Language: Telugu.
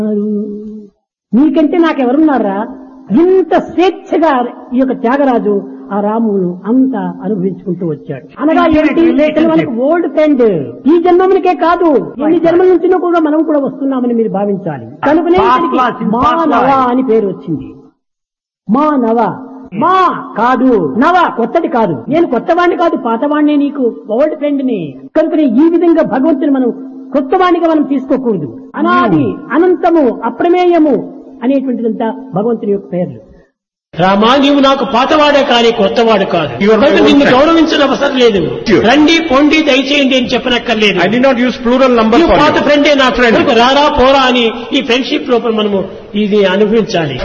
నీకంటే నాకెవరున్నారా ఇంత స్వేచ్ఛగా ఈ యొక్క త్యాగరాజు ఆ రామును అంత అనుభవించుకుంటూ వచ్చాడు అనగా ఏంటి ఇతను మనకు ఓల్డ్ ఫ్రెండ్ ఈ జన్మమునికే కాదు ఎన్ని జన్మల నుంచి కూడా మనం కూడా వస్తున్నామని మీరు భావించాలి కనుకనే ఇతనికి మానవ అని పేరు వచ్చింది మా నవ మా కాదు నవ కొత్తది కాదు నేను కొత్తవాణ్ణి కాదు పాతవాణ్ణి నీకు ఓల్డ్ ఫ్రెండ్ ని కనుకనే ఈ విధంగా భగవంతుని మనం కొత్తవాణిగా మనం తీసుకోకూడదు అనాది అనంతము అప్రమేయము అనేటువంటిదంతా భగవంతుని యొక్క పేర్లు రామా నీవు నాకు పాతవాడే కానీ కొత్తవాడు కాదు You are my కనుక old నిన్ను friend. గౌరవించిన అవసరం లేదు Sure. రండి పొండి దయచేయండి అని చెప్పనక్కర్లేదు I did not use plural number నువ్వు for పాత you. ఫ్రెండే నా Friend. ఫ్రెండ్ రారా పోరా అని ఈ ఫ్రెండ్షిప్ లోపల మనము ఇది అనుభవించాలి